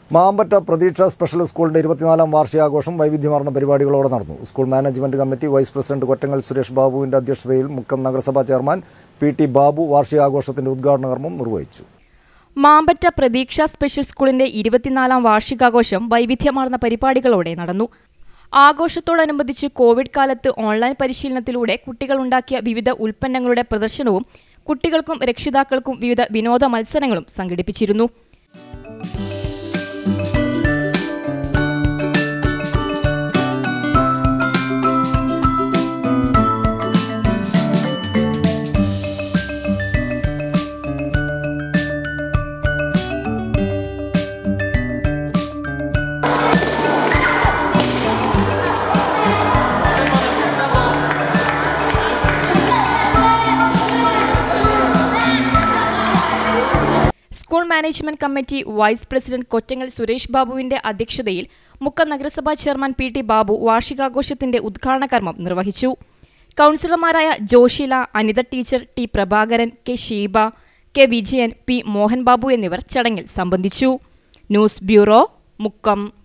മാമ്പറ്റ പ്രതീക്ഷ സ്പെഷ്യൽ സ്കൂളിന്റെ ഇരുപത്തിനാലാം വാർഷികാഘോഷം വൈവിധ്യമാർന്ന പരിപാടികളോടെ നടന്നു school management committee vice president Kottangal Suresh ബാബുവിന്റെ അധ്യക്ഷതയിൽ മുക്കം നഗരസഭാ ചെയർമാൻ പി ടി ബാബു വാർഷികാഘോഷത്തിന്റെ ഉദ്ഘാടന കർമ്മം നിർവഹിച്ചു മാമ്പറ്റ പ്രതീക്ഷ സ്പെഷ്യൽ സ്കൂളിന്റെ ഇരുപത്തിനാലാം വാർഷികാഘോഷം വൈവിധ്യമാർന്ന പരിപാടികളോടെ നടന്നു ആഘോഷത്തോടനുബന്ധിച്ച് കോവിഡ് കാലത്ത് ഓൺലൈൻ പരിശീലനത്തിലൂടെ കുട്ടികൾ ഉണ്ടാക്കിയ വിവിധ ഉൽപ്പന്നങ്ങളുടെ പ്രദർശനവും കുട്ടികൾക്കും രക്ഷിതാക്കൾക്കും വിവിധ വിനോദ മത്സരങ്ങളും സംഘടിപ്പിച്ചിരുന്നു school management committee vice president Kottangal Suresh ബാബുവിന്റെ അധ്യക്ഷതയിൽ മുക്കം നഗരസഭാ ചെയർമാൻ പി ടി ബാബു വാർഷികാഘോഷത്തിന്റെ ഉദ്ഘാടന കർമ്മം നിർവഹിച്ചു കൗൺസിലർമാരായ Joshila Anitha teacher T Prabhakaran K Sheeba K Vijayan P Mohan Babu എന്നിവർ ചടങ്ങിൽ സംബന്ധിച്ചു ന്യൂസ് ബ്യൂറോ മുക്കം